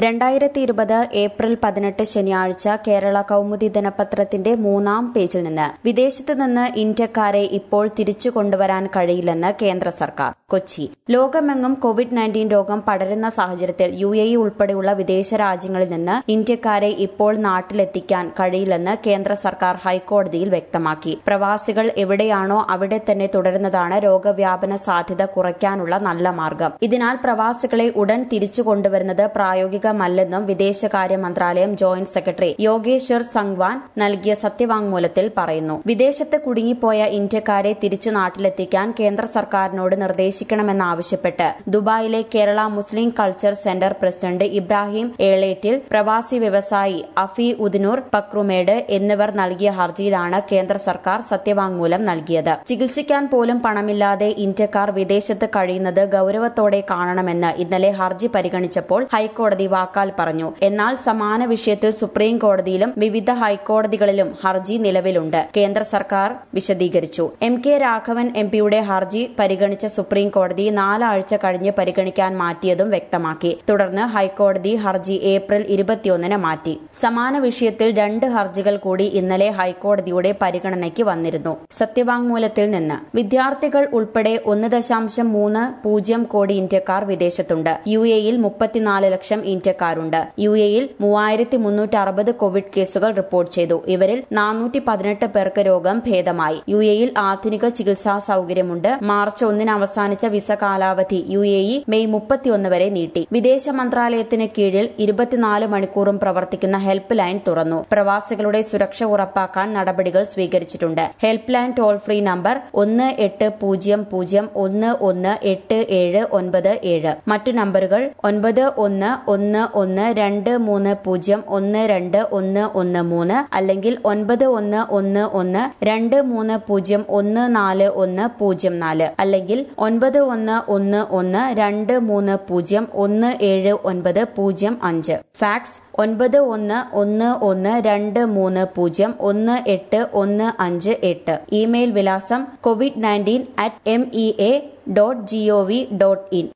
രണ്ടായിരത്തി ഇരുപത് ഏപ്രിൽ പതിനെട്ട് ശനിയാഴ്ച കേരള കൗമുദി ദിനപത്രത്തിന്റെ മൂന്നാം പേജിൽ നിന്ന് വിദേശത്ത് നിന്ന് ഇന്ത്യക്കാരെ ഇപ്പോൾ തിരിച്ചു കൊണ്ടുവരാൻ കഴിയില്ലെന്ന് കേന്ദ്ര സർക്കാർ കൊച്ചി ലോകമെങ്ങും കോവിഡ് നയൻറ്റീൻ രോഗം പടരുന്ന സാഹചര്യത്തിൽ യു എ ഇ ഉൾപ്പെടെയുള്ള വിദേശ രാജ്യങ്ങളിൽ നിന്ന് ഇന്ത്യക്കാരെ ഇപ്പോൾ നാട്ടിലെത്തിക്കാൻ കഴിയില്ലെന്ന് കേന്ദ്ര സർക്കാർ ഹൈക്കോടതിയിൽ വ്യക്തമാക്കി പ്രവാസികൾ എവിടെയാണോ അവിടെ തന്നെ തുടരുന്നതാണ് രോഗവ്യാപന സാധ്യത കുറയ്ക്കാനുള്ള നല്ല മാർഗം ഇതിനാൽ പ്രവാസികളെ ഉടൻ തിരിച്ചു കൊണ്ടുവരുന്നത് പ്രായോഗികമല്ലെന്നും വിദേശകാര്യ മന്ത്രാലയം ജോയിന്റ് സെക്രട്ടറി യോഗേശ്വർ സംഗ്വാൻ നൽകിയ സത്യവാങ്മൂലത്തിൽ പറയുന്നു വിദേശത്ത് കുടുങ്ങിപ്പോയ ഇന്ത്യക്കാരെ തിരിച്ചു നാട്ടിലെത്തിക്കാൻ കേന്ദ്ര സർക്കാരിനോട് നിർദ്ദേശിക്കണമെന്നാവശ്യപ്പെട്ട് ദുബായിലെ Kerala Muslim culture centre president Ibrahim Elettil പ്രവാസി വ്യവസായി അഫി ഉദിനൂർ പക്രുമേഡ് എന്നിവർ നൽകിയ ഹർജിയിലാണ് കേന്ദ്ര സർക്കാർ സത്യവാങ്മൂലം നൽകിയത് ചികിത്സിക്കാൻ പോലും പണമില്ലാതെ ഇന്ത്യക്കാർ വിദേശത്ത് കഴിയുന്നത് ഗൌരവത്തോടെ കാണണമെന്ന് ഇന്നലെ ഹർജി പരിഗണിച്ചപ്പോൾ ഹൈക്കോടതി വാക്കാൽ പറഞ്ഞു എന്നാൽ സമാന വിഷയത്തിൽ സുപ്രീം കോടതിയിലും വിവിധ ഹൈക്കോടതികളിലും ഹർജി നിലവിലുണ്ട് കേന്ദ്ര സർക്കാർ വിശദീകരിച്ചു എം കെ രാഘവൻ എം പിയുടെ ഹർജി പരിഗണിച്ച സുപ്രീം കോടതി നാലാഴ്ച കഴിഞ്ഞ് പരിഗണിക്കാൻ മാറ്റിയതും വ്യക്തമാക്കി തുടർന്ന് ഹൈക്കോടതി ഹർജി ഏപ്രിൽ ഇരുപത്തിയൊന്നിന് മാറ്റി സമാന വിഷയത്തിൽ രണ്ട് ഹർജികൾ കൂടി ഇന്നലെ ഹൈക്കോടതിയുടെ പരിഗണനയ്ക്ക് വന്നിരുന്നു സത്യവാങ്മൂലത്തിൽ നിന്ന് വിദ്യാർത്ഥികൾ ഉൾപ്പെടെ ഒന്ന് ദശാംശം മൂന്ന് പൂജ്യം കോടി ഇന്ത്യക്കാർ വിദേശത്തുണ്ട് യു എയിൽ മുപ്പത്തിനാല് ലക്ഷം ഇന്ത്യക്കാരുണ്ട് യു എയിൽ മൂവായിരത്തി മുന്നൂറ്റി അറുപത് കോവിഡ് കേസുകൾ റിപ്പോർട്ട് ചെയ്തു ഇവരിൽ നാനൂറ്റി പതിനെട്ട് പേർക്ക് രോഗം ഭേദമായി യു എയിൽ ആധുനിക ചികിത്സാ സൗകര്യമുണ്ട് മാർച്ച് ഒന്നിന് അവസാനിച്ച വിസ കാലാവധി യു എ ഇ മെയ് മുപ്പത്തിയൊന്ന് വരെ നീട്ടി വിദേശ മന്ത്രാലയത്തിന് കീഴിൽ ഇരുപത്തിനാല് മണിക്കൂറും പ്രവർത്തിക്കുന്ന ഹെൽപ്പ് ലൈൻ തുറന്നു പ്രവാസികളുടെ സുരക്ഷ ഉറപ്പാക്കാൻ നടപടികൾ സ്വീകരിച്ചിട്ടുണ്ട് help line toll free number ഒന്ന് എട്ട് പൂജ്യം പൂജ്യം ഒന്ന് ഒന്ന് എട്ട് ഏഴ് ഒൻപത് ഏഴ് മറ്റു നമ്പറുകൾ ഒൻപത് ഒന്ന് ഒന്ന് ഒന്ന് രണ്ട് മൂന്ന് പൂജ്യം ഒന്ന് രണ്ട് ഒന്ന് ഒന്ന് മൂന്ന് അല്ലെങ്കിൽ ഒൻപത് ഒന്ന് ഒന്ന് ഒന്ന് രണ്ട് മൂന്ന് പൂജ്യം ഒന്ന് നാല് ഒന്ന് പൂജ്യം നാല് അല്ലെങ്കിൽ ഒൻപത് ഒന്ന് ഒന്ന് ഒന്ന് രണ്ട് മൂന്ന് പൂജ്യം ഒന്ന് ഏഴ് ഒൻപത് പൂജ്യം അഞ്ച് ഫാക്സ് ഒൻപത് ഒന്ന് ഒന്ന് ഒന്ന് രണ്ട് മൂന്ന് പൂജ്യം ഒന്ന് എട്ട് ഒന്ന് അഞ്ച് എട്ട് ഇമെയിൽ വിലാസം Covid nineteen at M E A dot G O V dot in